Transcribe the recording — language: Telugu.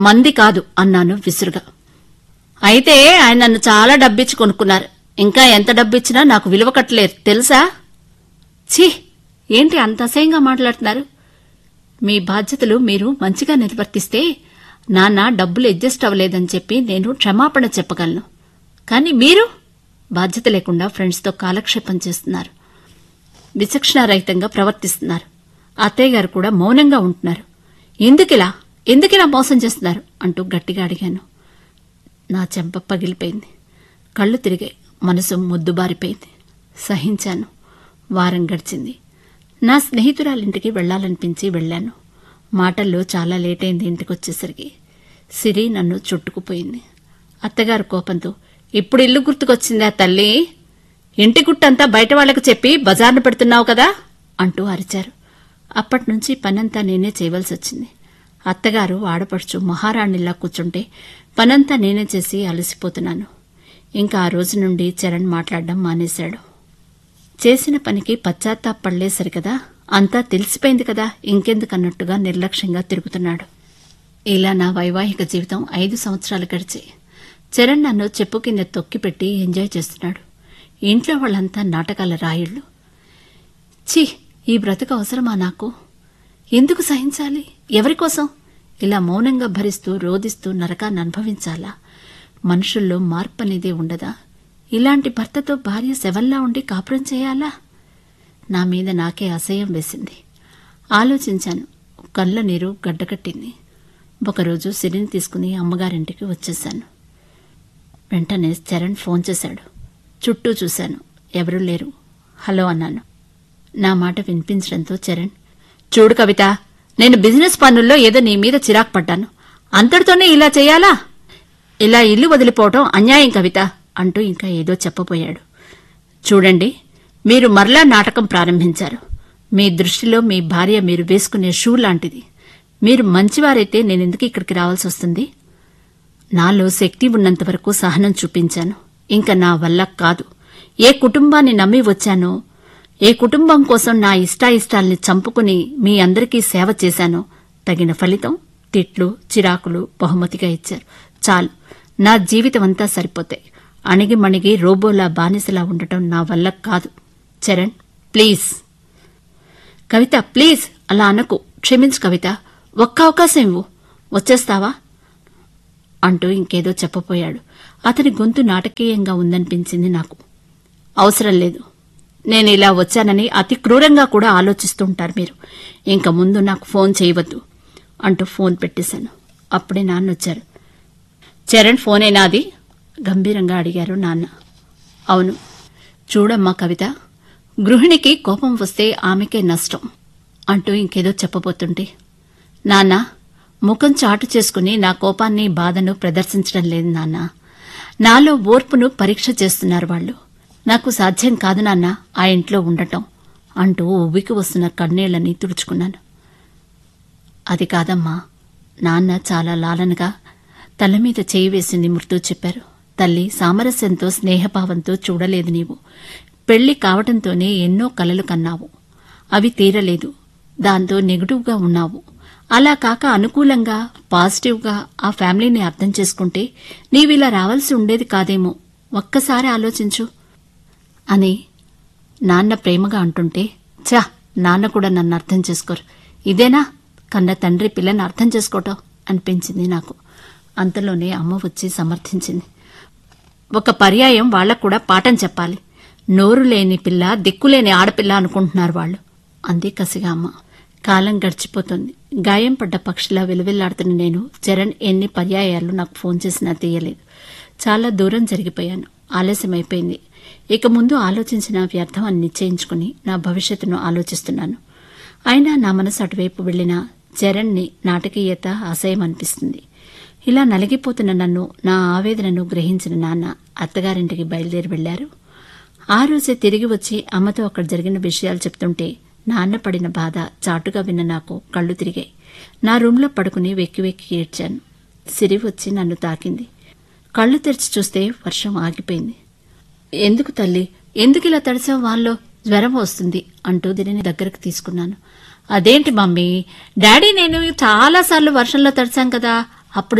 మంది కాదు అన్నాను విసురుగా అయితే ఆయన నన్ను చాలా డబ్బిచ్చి కొనుక్కున్నారు ఇంకా ఎంత డబ్బిచ్చినా నాకు విలువ కట్టలేరు తెలుసా ఛీ ఏంటి అంత అసహ్యంగా మాట్లాడుతున్నారు మీ బాధ్యతలు మీరు మంచిగా నిర్వర్తిస్తే నాన్న డబ్బులు అడ్జస్ట్ అవ్వలేదని చెప్పి నేను క్షమాపణ చెప్పగలను కానీ మీరు బాధ్యత లేకుండా ఫ్రెండ్స్తో కాలక్షేపం చేస్తున్నారు విచక్షణారహితంగా ప్రవర్తిస్తున్నారు అత్తయ్య గారు కూడా మౌనంగా ఉంటున్నారు ఎందుకిలా ఎందుకిలా మోసం చేస్తున్నారు అంటూ గట్టిగా అడిగాను నా చెంప పగిలిపోయింది కళ్ళు తిరిగాయి మనసు ముద్దుబారిపోయింది సహించాను వారం గడిచింది నా స్నేహితురాలింటికి వెళ్లాలనిపించి వెళ్ళాను మాటల్లో చాలా లేట్ అయింది ఇంటికి వచ్చేసరికి సిరి నన్ను చుట్టుకుపోయింది అత్తగారు కోపంతో ఇప్పుడు ఇల్లు గుర్తుకొచ్చిందా తల్లి ఇంటి గుట్టంతా బయట వాళ్లకు చెప్పి బజార్ను పెడుతున్నావు కదా అంటూ అరిచారు అప్పట్నుంచి పనంతా నేనే చేయవలసి వచ్చింది అత్తగారు ఆడపడుచు మహారాణిలా కూర్చుంటే పనంతా నేనే చేసి అలసిపోతున్నాను ఇంకా ఆ రోజు నుండి చరణ్ మాట్లాడడం మానేశాడు చేసిన పనికి పశ్చాత్తాపడలే సరికదా అంతా తెలిసిపోయింది కదా ఇంకెందుకన్నట్టుగా నిర్లక్ష్యంగా తిరుగుతున్నాడు ఇలా నా వైవాహిక జీవితం ఐదు సంవత్సరాలు గడిచాయి చరణ్ నన్ను చెప్పు కింద తొక్కిపెట్టి ఎంజాయ్ చేస్తున్నాడు ఇంట్లో వాళ్ళంతా నాటకాల రాయుళ్ళు ఛీ ఈ బ్రతుకు అవసరమా నాకు ఎందుకు సహించాలి ఎవరికోసం ఇలా మౌనంగా భరిస్తూ రోదిస్తూ నరకాన్ని అనుభవించాలా మనుషుల్లో మార్పు అనేది ఉండదా ఇలాంటి భర్తతో భార్య శవల్లా ఉండి కాపురం చేయాలా నా మీద నాకే అసహ్యం వేసింది ఆలోచించాను కళ్ళ నీరు గడ్డకట్టింది ఒకరోజు సిరిని తీసుకుని అమ్మగారింటికి వచ్చేశాను వెంటనే చరణ్ ఫోన్ చేశాడు చుట్టూ చూశాను ఎవరూ లేరు హలో అన్నాను నా మాట వినిపించడంతో చరణ్ చూడు కవిత నేను బిజినెస్ పనుల్లో ఏదో నీ మీద చిరాకు పడ్డాను అంతటితోనే ఇలా చేయాలా ఇలా ఇల్లు వదిలిపోవటం అన్యాయం కవిత అంటూ ఇంకా ఏదో చెప్పబోయాడు చూడండి మీరు మరలా నాటకం ప్రారంభించారు మీ దృష్టిలో మీ భార్య మీరు వేసుకునే షూ లాంటిది మీరు మంచివారైతే నేనెందుకు ఇక్కడికి రావాల్సి వస్తుంది నాలో శక్తి ఉన్నంత వరకు సహనం చూపించాను ఇంకా నా వల్ల కాదు ఏ కుటుంబాన్ని నమ్మి వచ్చానో ఏ కుటుంబం కోసం నా ఇష్టాయిష్టాల్ని చంపుకుని మీ అందరికీ సేవ చేశానో తగిన ఫలితం తిట్లు చిరాకులు బహుమతిగా ఇచ్చారు చాలు నా జీవితం అంతా సరిపోతాయి అణిగి మణిగి రోబోలా బానిసలా ఉండటం నా వల్ల కాదు చరణ్ ప్లీజ్ కవిత ప్లీజ్ అలా అనకు క్షమించు కవిత ఒక్క అవకాశం ఇవ్వు వచ్చేస్తావా అంటూ ఇంకేదో చెప్పబోయాడు అతని గొంతు నాటకీయంగా ఉందనిపించింది నాకు అవసరం లేదు నేను ఇలా వచ్చానని అతి క్రూరంగా కూడా ఆలోచిస్తుంటారు మీరు ఇంక ముందు నాకు ఫోన్ చేయవద్దు అంటూ ఫోన్ పెట్టేశాను అప్పుడే నాన్న వచ్చారు చరణ్ ఫోనేనా అది గంభీరంగా అడిగారు నాన్న అవును చూడమ్మా కవిత గృహిణికి కోపం వస్తే ఆమెకే నష్టం అంటూ ఇంకేదో చెప్పబోతుంటే నాన్న ముఖం చాటు చేసుకుని నా కోపాన్ని బాధను ప్రదర్శించడం లేదు నాన్న నాలో ఓర్పును పరీక్ష చేస్తున్నారు వాళ్ళు నాకు సాధ్యం కాదు నాన్న ఆ ఇంట్లో ఉండటం అంటూ ఉవ్వికి వస్తున్న కన్నీళ్లని తుడుచుకున్నాను అది కాదమ్మా నాన్న చాలా లాలనగా తల మీద చేయి వేసింది మృతు చెప్పారు తల్లి సామరస్యంతో స్నేహభావంతో చూడలేదు నీవు పెళ్లి కావటంతోనే ఎన్నో కలలు కన్నావు అవి తీరలేదు దాంతో నెగిటివ్గా ఉన్నావు అలా కాక అనుకూలంగా పాజిటివ్గా ఆ ఫ్యామిలీని అర్థం చేసుకుంటే నీవిలా రావాల్సి ఉండేది కాదేమో ఒక్కసారి ఆలోచించు అని నాన్న ప్రేమగా అంటుంటే చా నాన్న కూడా నన్ను అర్థం చేసుకోరు ఇదేనా కన్న తండ్రి పిల్లని అర్థం చేసుకోవటం అనిపించింది నాకు అంతలోనే అమ్మ వచ్చి సమర్థించింది ఒక పర్యాయం వాళ్లకు కూడా పాఠం చెప్పాలి నోరు లేని పిల్ల దిక్కులేని ఆడపిల్ల అనుకుంటున్నారు వాళ్ళు అంది కసిగా అమ్మ కాలం గడిచిపోతుంది గాయం పడ్డ పక్షిలా విలువిల్లాడుతున్న నేను చరణ్ ఎన్ని పర్యాయాలు నాకు ఫోన్ చేసినా తీయలేదు చాలా దూరం జరిగిపోయాను ఆలస్యమైపోయింది ఇక ముందు ఆలోచించిన వ్యర్థం అని నిశ్చయించుకుని నా భవిష్యత్తును ఆలోచిస్తున్నాను అయినా నా మనసు అటువైపు వెళ్లిన చరణ్ని నాటకీయత అసహ్యం అనిపిస్తుంది ఇలా నలిగిపోతున్న నన్ను నా ఆవేదనను గ్రహించిన నాన్న అత్తగారింటికి బయలుదేరి వెళ్లారు ఆ రోజే తిరిగి వచ్చి అమ్మతో అక్కడ జరిగిన విషయాలు చెప్తుంటే నాన్న పడిన బాధ చాటుగా విన్న నాకు కళ్ళు తిరిగాయి నా రూంలో పడుకుని వెక్కి వెక్కి ఏడ్చాను సిరి వచ్చి నన్ను తాకింది కళ్ళు తెరిచి చూస్తే వర్షం ఆగిపోయింది ఎందుకు తల్లి ఎందుకు ఇలా తడిసావు వాళ్ళలో జ్వరం వస్తుంది అంటూ దీనిని దగ్గరకు తీసుకున్నాను అదేంటి మమ్మీ డాడీ నేను చాలాసార్లు వర్షంలో తడిసాం కదా అప్పుడు